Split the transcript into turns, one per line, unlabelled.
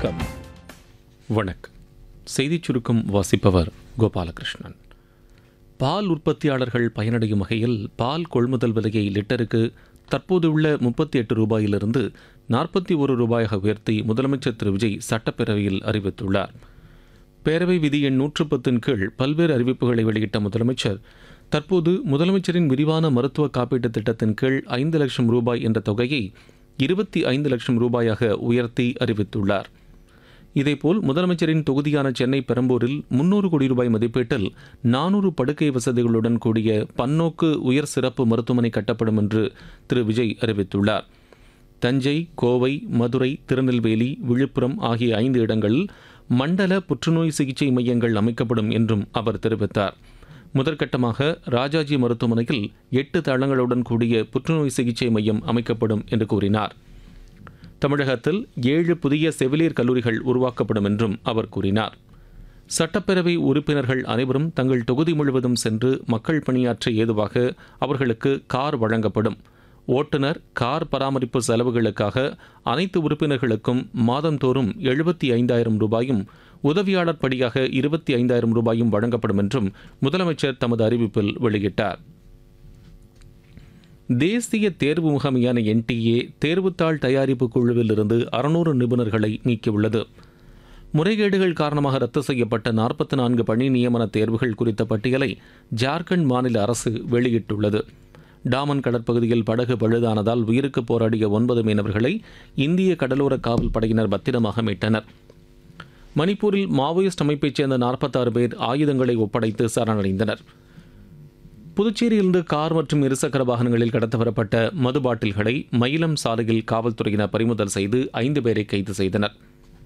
வணக்கம்
வணக்கம் செய்திச் சுருக்கம் வாசிப்பவர் கோபாலகிருஷ்ணன் பால் உற்பத்தியாளர்கள் பயனடையும் வகையில் பால் கொள்முதல் விலையை லிட்டருக்கு தற்போதுள்ள முப்பத்தி எட்டு ரூபாயிலிருந்து நாற்பத்தி ஒரு ரூபாயாக உயர்த்தி முதலமைச்சர் திரு விஜய் சட்டப்பேரவையில் அறிவித்துள்ளார் பேரவை விதி எண் நூற்று பத்தின் கீழ் பல்வேறு அறிவிப்புகளை வெளியிட்ட முதலமைச்சர் தற்போது முதலமைச்சரின் விரிவான மருத்துவ காப்பீட்டுத் திட்டத்தின் கீழ் ஐந்து லட்சம் ரூபாய் என்ற தொகையை இருபத்தி ஐந்து லட்சம் ரூபாயாக உயர்த்தி அறிவித்துள்ளார் இதேபோல் முதலமைச்சரின் தொகுதியான சென்னை பெரம்பூரில் முன்னூறு கோடி ரூபாய் மதிப்பீட்டில் நானூறு படுக்கை வசதிகளுடன் கூடிய பன்னோக்கு உயர் சிறப்பு மருத்துவமனை கட்டப்படும் என்று திரு விஜய் அறிவித்துள்ளார் தஞ்சை கோவை மதுரை திருநெல்வேலி விழுப்புரம் ஆகிய ஐந்து இடங்களில் மண்டல புற்றுநோய் சிகிச்சை மையங்கள் அமைக்கப்படும் என்றும் அவர் தெரிவித்தார் முதற்கட்டமாக ராஜாஜி மருத்துவமனையில் எட்டு தளங்களுடன் கூடிய புற்றுநோய் சிகிச்சை மையம் அமைக்கப்படும் என்று கூறினார் தமிழகத்தில் ஏழு புதிய செவிலியர் கல்லூரிகள் உருவாக்கப்படும் என்றும் அவர் கூறினார் சட்டப்பேரவை உறுப்பினர்கள் அனைவரும் தங்கள் தொகுதி முழுவதும் சென்று மக்கள் பணியாற்ற ஏதுவாக அவர்களுக்கு கார் வழங்கப்படும் ஓட்டுநர் கார் பராமரிப்பு செலவுகளுக்காக அனைத்து உறுப்பினர்களுக்கும் மாதந்தோறும் எழுபத்தி ஐந்தாயிரம் ரூபாயும் உதவியாளர் படியாக இருபத்தி ஐந்தாயிரம் ரூபாயும் வழங்கப்படும் என்றும் முதலமைச்சர் தமது அறிவிப்பில் வெளியிட்டார் தேசிய தேர்வு முகமையான என்டிஏ தேர்வுத்தாள் தயாரிப்பு குழுவில் இருந்து அறுநூறு நிபுணர்களை நீக்கியுள்ளது முறைகேடுகள் காரணமாக ரத்து செய்யப்பட்ட நாற்பத்தி நான்கு பணி நியமன தேர்வுகள் குறித்த பட்டியலை ஜார்க்கண்ட் மாநில அரசு வெளியிட்டுள்ளது டாமன் கடற்பகுதியில் படகு பழுதானதால் உயிருக்கு போராடிய ஒன்பது மீனவர்களை இந்திய கடலோர காவல் படையினர் பத்திரமாக மீட்டனர் மணிப்பூரில் மாவோயிஸ்ட் அமைப்பைச் சேர்ந்த நாற்பத்தாறு பேர் ஆயுதங்களை ஒப்படைத்து சரணடைந்தனர் புதுச்சேரியிலிருந்து கார் மற்றும் இருசக்கர வாகனங்களில் கடத்த வரப்பட்ட மது பாட்டில்களை மயிலம் சாலையில் காவல்துறையினர் பறிமுதல் செய்து ஐந்து பேரை கைது செய்தனர்